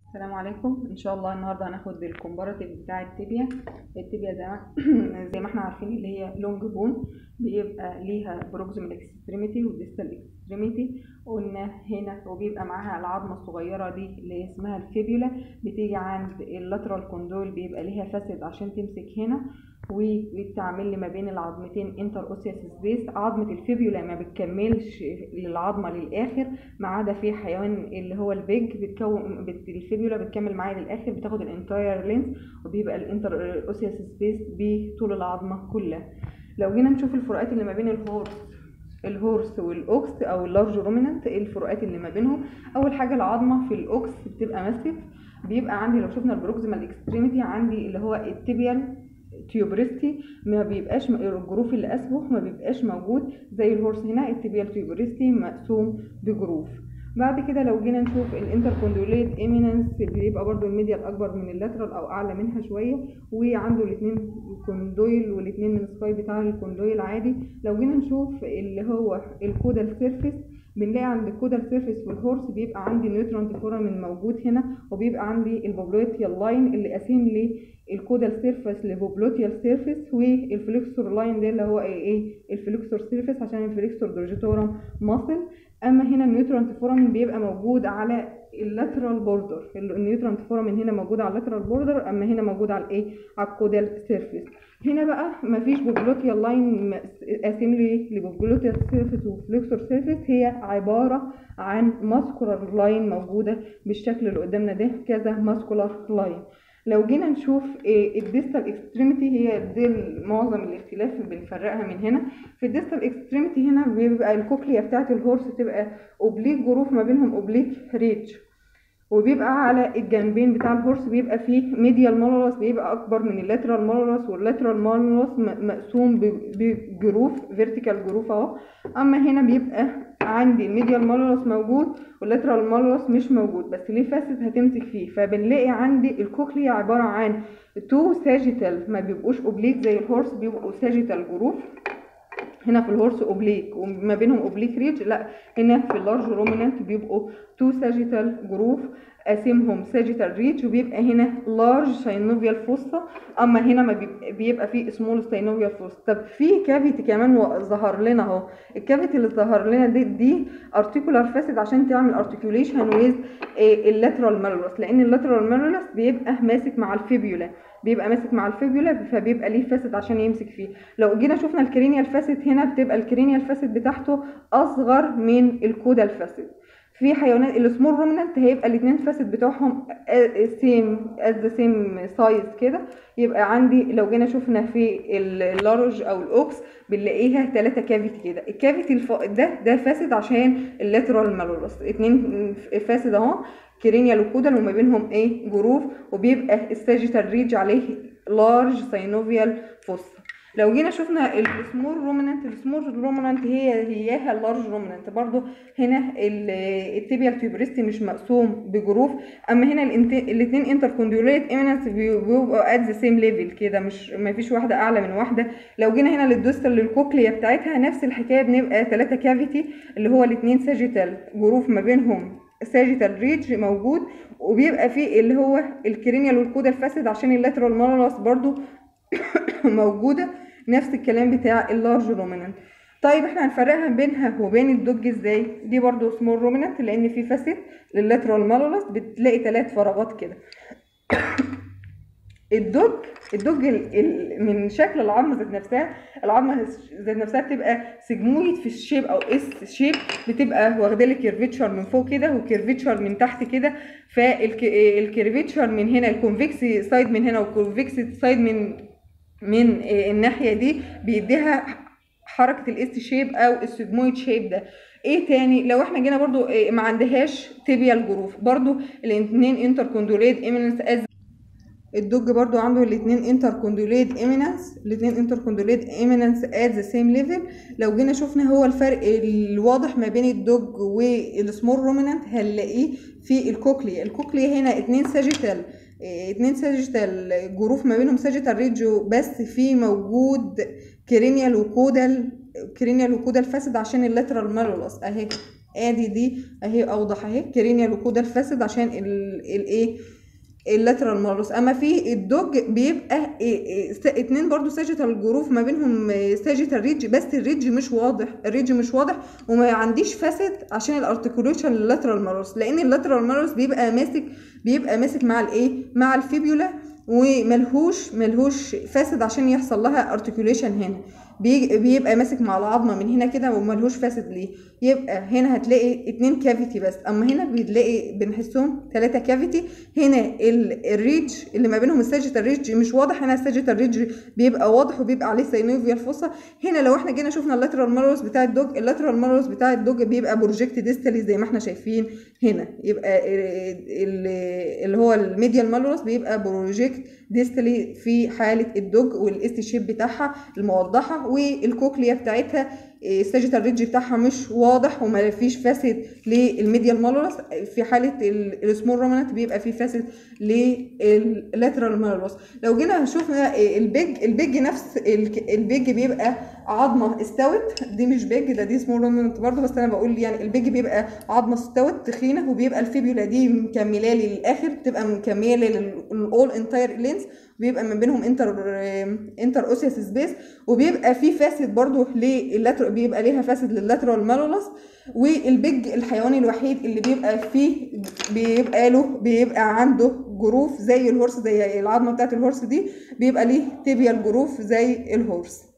السلام عليكم ان شاء الله النهارده هناخد الكومباراتيف بتاع التibia التibia زي ما زي ما احنا عارفين اللي هي لونج بون بيبقى ليها بروكسيمال اكستريميتي وديستال اكستريميتي قلنا هنا وبيبقى معاها العظمه الصغيره دي اللي اسمها الفيبيولا بتيجي عند اللاترال كوندول بيبقى ليها فاسد عشان تمسك هنا وبتعمل لي ما بين العظمتين انتر اوسيس سبيس عظمه الفيبيولا ما بتكملش للعظمه للاخر ما عدا في حيوان اللي هو البيج بتكون بت... الفيبيولا بتكمل معايا للاخر بتاخد الانتاير لينس وبيبقى الانتر اوسيس سبيس بطول العظمه كلها لو جينا نشوف الفروقات اللي ما بين الهورس الهورس والاوكس او اللارج رومينانت ايه الفروقات اللي ما بينهم اول حاجه العظمه في الاوكس بتبقى ماسيف بيبقى عندي لو شفنا البروكسيمال اكستريميتي عندي اللي هو التيبيال تيوبريستي ما بيبقاش الجروف اللي اسبه ما بيبقاش موجود زي الهورس هنا التيبيال تيوبريستي مقسوم بجروف بعد كده لو جينا نشوف الانتركوندوليت ايميننس بيبقى برضو الميديال اكبر من اللاترال او اعلى منها شويه وعنده الاثنين كوندويل والاثنين من السكاي بتاع الكوندويل عادي لو جينا نشوف اللي هو الكودال سيرفيس بنلاقي عند الكودال سيرفيس والهورس بيبقى عندي نيوترانت فورامين موجود هنا وبيبقى عندي البوبلوتيال لاين اللي قاسم لي الكودال سيرفيس لبوبلوتيال سيرفيس والفليكسور لاين ده اللي هو ايه الفليكسور سيرفيس عشان الفليكسور دورجيتورم ماسل اما هنا النيوترانت فورامين بيبقى موجود على اللاترال بوردر النيوترانت فورامين هنا موجود على اللاترال بوردر اما هنا موجود على الايه على الكودال سيرفيس هنا بقى مفيش بوبلوتيال لاين قاسم لي لبوبلوتيال سيرفيس وفليكسور سيرفيس هي عباره عن ماسكولار لاين موجوده بالشكل اللي قدامنا ده كذا ماسكولار لاين لو جينا نشوف الديستال اكستريميتي هي دي معظم الاختلاف بنفرقها من هنا في الديستال اكستريميتي هنا بيبقى الكوكليا بتاعت الهورس تبقى اوبليك جروف ما بينهم اوبليك ريتش وبيبقى على الجنبين بتاع الهورس بيبقى فيه ميديال مالولاس بيبقى اكبر من اللاترال مالولاس واللاترال مالولاس مقسوم بجروف فيرتيكال جروف اهو اما هنا بيبقى عندي الميديال مالولاس موجود واللاترال مالولاس مش موجود بس ليه فاسد هتمسك فيه فبنلاقي عندي الكوكليا عباره عن تو ساجيتال ما بيبقوش اوبليك زي الهورس بيبقوا ساجيتال جروف هنا في الهورس اوبليك وما بينهم اوبليك ريتش لا هنا في اللارج رومينانت بيبقوا تو ساجيتال جروف قاسمهم ساجيتال ريتش وبيبقى هنا لارج ساينوفيال فوسا اما هنا ما بيبقى فيه سمول ساينوفيال فوسا طب في كافيتي كمان ظهر لنا اهو الكافيتي اللي ظهر لنا دي دي ارتيكولار فاسد عشان تعمل ارتيكوليشن ويز اللاترال مالولاس لان اللاترال مالولاس بيبقى ماسك مع الفيبيولا بيبقى ماسك مع الفيبيولا فبيبقى ليه فاسد عشان يمسك فيه لو جينا شفنا الكرينيال فاسد هنا بتبقى الكرينيال فاسد بتاعته اصغر من الكودال فاسد في حيوانات السمول رومينانت هيبقى الاثنين فاسد بتوعهم سيم از ذا سيم سايز كده يبقى عندي لو جينا شفنا في اللارج او الاوكس بنلاقيها ثلاثة كافيتي كده الكافيتي الف... ده ده فاسد عشان اللاترال مالولاس اتنين فاسد اهو كرينيال وكودال وما بينهم ايه جروف وبيبقى الساجيتال ريج عليه لارج ساينوفيال فوسا لو جينا شفنا السمول رومينانت السمول رومينانت هي هياها اللارج رومينانت برضو هنا التيبيال تيوبريستي مش مقسوم بجروف اما هنا الاثنين انتركونديوليت ايمينانس بيبقوا ات ذا سيم ليفل كده مش ما فيش واحده اعلى من واحده لو جينا هنا للدوستال للكوكليا بتاعتها نفس الحكايه بنبقى ثلاثه كافيتي اللي هو الاثنين ساجيتال جروف ما بينهم ساجيتال ريدج موجود وبيبقى فيه اللي هو الكرينيال والكودال فاسد عشان اللاترال مالولاس برضو موجوده نفس الكلام بتاع اللارج رومينانت طيب احنا هنفرقها بينها وبين الدوج ازاي دي برضو سمول رومينانت لان في فاسد لللاترال مالولاس بتلاقي ثلاث فراغات كده الدوج الدوج من شكل العظمه ذات نفسها العظمه ذات نفسها بتبقى سجمويد في الشيب او اس شيب بتبقى واخده لي كيرفيتشر من فوق كده وكيرفيتشر من تحت كده فالكيرفيتشر من هنا الكونفكس سايد من هنا والكونفكس سايد من من الناحيه دي بيديها حركه الاس شيب او السجمويد شيب ده ايه تاني لو احنا جينا برضو ما عندهاش تيبيال جروف برضو الاثنين انتركوندوليت ايميننس از الدوج برضو عنده الاثنين انتركوندوليت ايميننس الاثنين انتركوندوليت ايميننس ات ذا سيم ليفل لو جينا شفنا هو الفرق الواضح ما بين الدوج والسمول رومينانت هنلاقيه في الكوكليا الكوكليا هنا اثنين ساجيتال اتنين ساجيتال جروف ما بينهم ساجيتال ريجو بس في موجود كرينيال وكودال كرينيال وكودال فاسد عشان اللاترال مالولاس اهي ادي دي اهي اوضح اهي كرينيال وكودال فاسد عشان الايه اللاترال مالوس اما في الدوج بيبقى إيه إيه س- اتنين برضو ساجيتال جروف ما بينهم ساجيتال ريدج بس الريدج مش واضح الريدج مش واضح وما عنديش فاسد عشان الارتكوليشن لللاترال مالوس لان اللاترال مالوس بيبقى ماسك بيبقى ماسك مع الايه مع الفيبيولا وملهوش ملهوش فاسد عشان يحصل لها ارتكوليشن هنا بيج- بيبقى ماسك مع العظمه من هنا كده وملهوش فاسد ليه يبقى هنا هتلاقي اتنين كافيتي بس اما هنا بنلاقي بنحسهم ثلاثة كافيتي هنا ال- الريدج اللي ما بينهم الساجيتال ريدج مش واضح هنا الساجيتال ريدج بيبقى واضح وبيبقى عليه سينوفيال فوسا هنا لو احنا جينا شفنا اللاترال مالوس بتاع الدوج اللاترال مالوس بتاع الدوج بيبقى بروجكت ديستالي زي ما احنا شايفين هنا يبقى ال- ال- اللي هو الميديال مالوس بيبقى بروجكت ديستالي في حاله الدوج والاس شيب بتاعها الموضحه والكوكليا بتاعتها الساجيتال ريدج بتاعها مش واضح وما فيش فاسد للميديال مالوس في حاله ال- السمول رومانت بيبقى في فاسد لللاترال مالوس لو جينا شفنا البيج البيج نفس ال- البيج بيبقى عظمه استوت دي مش بيج ده دي سمول رومانت برضه بس انا بقول يعني البيج بيبقى عظمه استوت تخينه وبيبقى الفيبيولا دي مكمله لي للاخر بتبقى مكمله للاول انتاير لينس بيبقى من بينهم انتر انتر اوسيس سبيس وبيبقى في فاسد برضو لللاترال بيبقى ليها فاسد لللاترال مالولس والبيج الحيواني الوحيد اللي بيبقى فيه بيبقى له بيبقى عنده جروف زي الهورس زي العظمه بتاعت الهورس دي بيبقى ليه تيبيال جروف زي الهورس